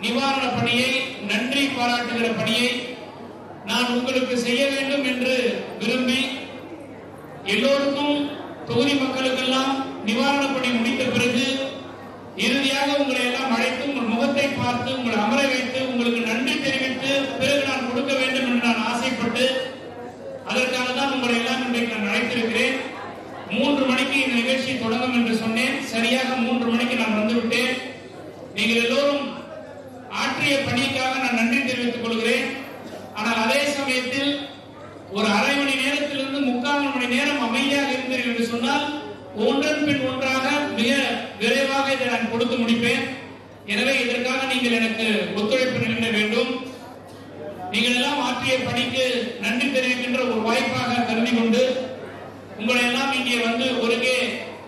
நிவாரண பணியை நன்றி பாராட்டுகிற பணியை நான் உங்களுக்கு செய்ய வேண்டும் என்று விரும்பி எல்லோருக்கும் தொகுதி மக்களுக்கெல்லாம் நிவாரண பணி முடித்த பிறகு இறுதியாக உங்களை எல்லாம் அழைத்து உங்கள் முகத்தை பார்த்து உங்களை அமர வைத்து உங்களுக்கு நன்றி தெரிவித்து பிறகு நான் கொடுக்க வேண்டும் என்று நான் ஆசைப்பட்டு அதற்காக தான் உங்களை எல்லாம் இன்றைக்கு நான் அழைத்திருக்கிறேன் மூன்று மணிக்கு இந்த நிகழ்ச்சி தொடங்கும் என்று சொன்னேன் சரியாக மூன்று மணிக்கு நான் வந்துவிட்டேன் நீங்கள் எல்லோரும் ஆற்றிய பணிக்காக நான் நன்றி தெரிவித்துக் கொள்கிறேன் ஆனால் அதே சமயத்தில் ஒரு அரை மணி நேரத்திலிருந்து முக்கால் மணி நேரம் அமைதியாக இருந்தீர்கள் என்று சொன்னால் ஒன்றன் பின் ஒன்றாக மிக விரைவாக இதை நான் கொடுத்து முடிப்பேன் எனவே இதற்காக நீங்கள் எனக்கு ஒத்துழைப்பு நிகழ வேண்டும் நீங்கள் எல்லாம் ஆற்றிய பணிக்கு நன்றி தெரிவிக்கின்ற ஒரு வாய்ப்பாக கருதி கொண்டு உங்களை எல்லாம் இங்கே வந்து ஒருங்கே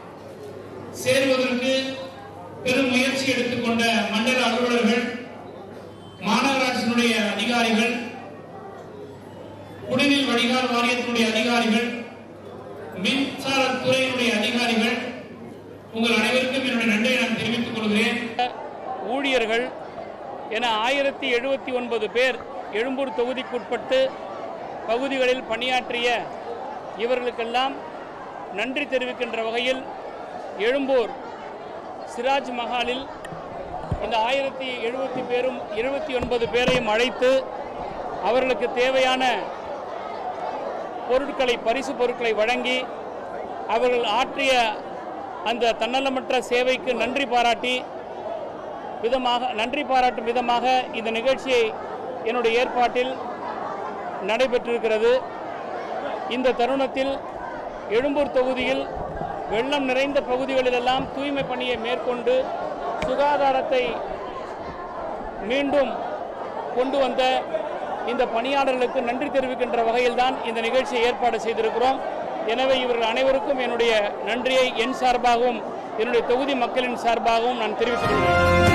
சேருவதற்கு பெரும் முயற்சி எடுத்துக்கொண்ட மண்டல அலுவலர்கள் மாநகராட்சியினுடைய அதிகாரிகள் குடிநீர் வடிகால் வாரியத்தினுடைய அதிகாரிகள் மின்சாரத்துறையினுடைய அதிகாரிகள் உங்கள் அனைவருக்கும் என்னுடைய நன்றியை நான் தெரிவித்துக் கொள்கிறேன் ஊழியர்கள் என ஆயிரத்தி எழுபத்தி ஒன்பது பேர் எழும்பூர் தொகுதிக்குட்பட்டு பகுதிகளில் பணியாற்றிய இவர்களுக்கெல்லாம் நன்றி தெரிவிக்கின்ற வகையில் எழும்பூர் சிராஜ் மஹாலில் இந்த ஆயிரத்தி எழுபத்தி பேரும் எழுபத்தி ஒன்பது பேரையும் அழைத்து அவர்களுக்கு தேவையான பொருட்களை பரிசு பொருட்களை வழங்கி அவர்கள் ஆற்றிய அந்த தன்னலமற்ற சேவைக்கு நன்றி பாராட்டி விதமாக நன்றி பாராட்டும் விதமாக இந்த நிகழ்ச்சியை என்னுடைய ஏற்பாட்டில் நடைபெற்றிருக்கிறது இந்த தருணத்தில் எழும்பூர் தொகுதியில் வெள்ளம் நிறைந்த பகுதிகளிலெல்லாம் தூய்மை பணியை மேற்கொண்டு சுகாதாரத்தை மீண்டும் கொண்டு வந்த இந்த பணியாளர்களுக்கு நன்றி தெரிவிக்கின்ற வகையில்தான் இந்த நிகழ்ச்சியை ஏற்பாடு செய்திருக்கிறோம் எனவே இவர்கள் அனைவருக்கும் என்னுடைய நன்றியை என் சார்பாகவும் என்னுடைய தொகுதி மக்களின் சார்பாகவும் நான் தெரிவித்துக் கொள்கிறேன்